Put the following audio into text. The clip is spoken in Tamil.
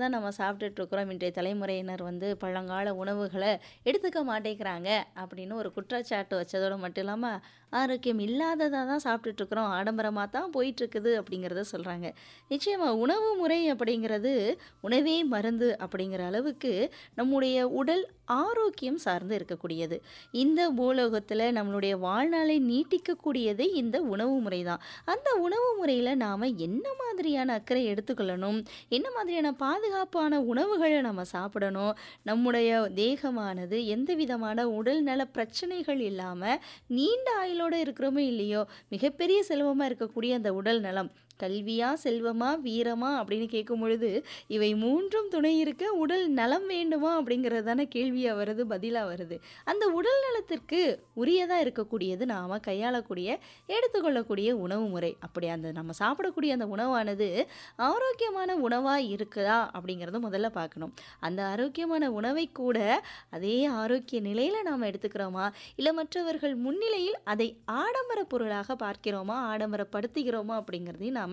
தான் நம்ம சாப்பிட்டுட்ருக்குறோம் இன்றைய தலைமுறையினர் வந்து பழங்கால உணவுகளை எடுத்துக்க மாட்டேங்கிறாங்க அப்படின்னு ஒரு குற்றச்சாட்டு வச்சதோடு மட்டும் இல்லாமல் ஆரோக்கியம் இல்லாததாக தான் சாப்பிட்டுட்ருக்குறோம் ஆடம்பரமாக தான் போயிட்டுருக்குது அப்படிங்கிறத சொல்கிறாங்க நிச்சயமாக உணவு முறை அப்படிங்கிறது உணவே மருந்து அப்படிங்கிற அளவுக்கு நம்முடைய உடல் ஆரோக்கியம் சார்ந்து இருக்கக்கூடியது இந்த பூலோகத்தில் நம்மளுடைய வாழ்நாளை நீட்டிக்கக்கூடியதே இந்த உணவு முறை தான் அந்த உணவு முறையில் நாம் என்ன மாதிரியான அக்கறை எடுத்துக்கொள்ளணும் என்ன மாதிரியான பாதுகாப்பான உணவுகளை நம்ம சாப்பிடணும் நம்முடைய தேகமானது எந்த விதமான உடல் நல பிரச்சனைகள் இல்லாமல் நீண்ட ஆயுளோடு இருக்கிறோமோ இல்லையோ மிகப்பெரிய செல்வமாக இருக்கக்கூடிய அந்த உடல் நலம் கல்வியா செல்வமா வீரமா அப்படின்னு கேட்கும் பொழுது இவை மூன்றும் துணை இருக்க உடல் நலம் வேண்டுமா அப்படிங்கிறது தானே கேள்வியாக வருது பதிலாக வருது அந்த உடல் நலத்திற்கு உரியதாக இருக்கக்கூடியது நாம் கையாளக்கூடிய எடுத்துக்கொள்ளக்கூடிய உணவு முறை அப்படி அந்த நம்ம சாப்பிடக்கூடிய அந்த உணவானது ஆரோக்கியமான உணவாக இருக்குதா அப்படிங்கிறத முதல்ல பார்க்கணும் அந்த ஆரோக்கியமான உணவை கூட அதே ஆரோக்கிய நிலையில் நாம் எடுத்துக்கிறோமா இல்லை மற்றவர்கள் முன்னிலையில் அதை ஆடம்பர பொருளாக பார்க்கிறோமா ஆடம்பரப்படுத்துகிறோமா அப்படிங்கிறதையும் நாம்